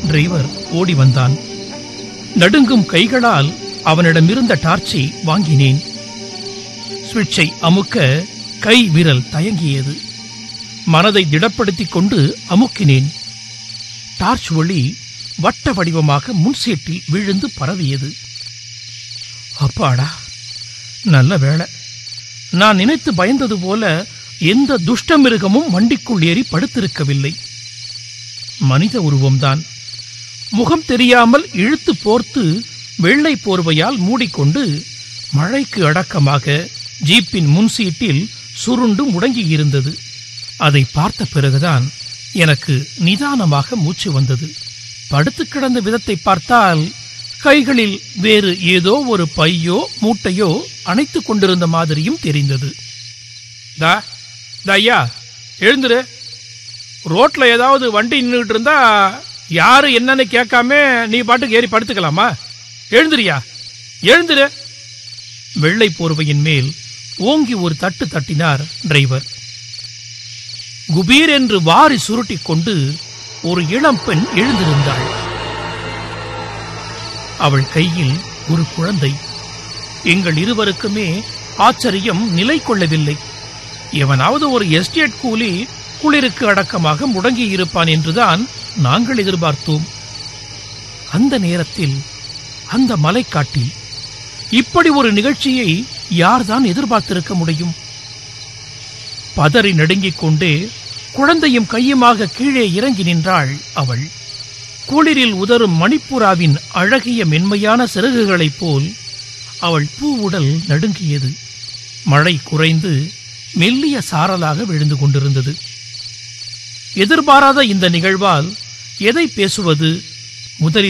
driver ஓடி வந்தான் நடுங்கும் கைகளால் அவனிடமிருந்த டார்ச்சை வாங்கினேன் சுவிட்சை அமுக்க கை விரல் தயங்கியது மனதை திடப்படுத்திக் கொண்டு அமுக்கினேன் டார்ச் ஒளி வட்ட வடிவமாக முன்சீட்டில் விழுந்து பரவியது அப்பாடா நல்ல வேளை நான் நினைத்து பயந்தது போல எந்த துஷ்ட மிருகமும் வண்டிக்குள் ஏறி படுத்திருக்கவில்லை மனித உருவம்தான் முகம் தெரியாமல் இழுத்து போர்த்து வெள்ளை போர்வையால் மூடிக்கொண்டு மழைக்கு அடக்கமாக ஜீப்பின் முன் சீட்டில் சுருண்டு முடங்கியிருந்தது அதை பார்த்த பிறகுதான் எனக்கு நிதானமாக மூச்சு வந்தது படுத்து கிடந்த விதத்தை பார்த்தால் கைகளில் வேறு ஏதோ ஒரு பையோ மூட்டையோ அணைத்துக் கொண்டிருந்த மாதிரியும் தெரிந்தது தா தா ஐயா எழுந்துரு ரோட்ல ஏதாவது வண்டி நின்றுட்டு இருந்தா யாரு என்னன்னு கேட்காம நீ பாட்டுக்கு ஏறி படுத்துக்கலாமா எழுந்துரியா எழுந்துரு வெள்ளை போர்வையின் மேல் ஓங்கி ஒரு தட்டு தட்டினார் டிரைவர் குபீர் என்று வாரி சுருட்டிக் கொண்டு ஒரு இளம் பெண் எழுந்திருந்தாள் அவள் கையில் ஒரு குழந்தை எங்கள் இருவருக்குமே ஆச்சரியம் நிலை கொள்ளவில்லை எவனாவது ஒரு எஸ்டேட் கூலி குளிருக்கு அடக்கமாக முடங்கி இருப்பான் என்றுதான் நாங்கள் எதிர்பார்த்தோம் அந்த நேரத்தில் அந்த மலைக்காட்டில் இப்படி ஒரு நிகழ்ச்சியை யார்தான் எதிர்பார்த்திருக்க முடியும் பதறி நடுங்கிக் கொண்டே குழந்தையும் கையுமாக கீழே இறங்கி நின்றாள் அவள் குளிரில் உதரும் மணிப்புறாவின் அழகிய மென்மையான சிறகுகளைப் போல் அவள் பூவுடல் நடுங்கியது மழை குறைந்து மெல்லிய சாரலாக விழுந்து கொண்டிருந்தது எதிர்பாராத இந்த நிகழ்வால் எதை பேசுவது முதலில்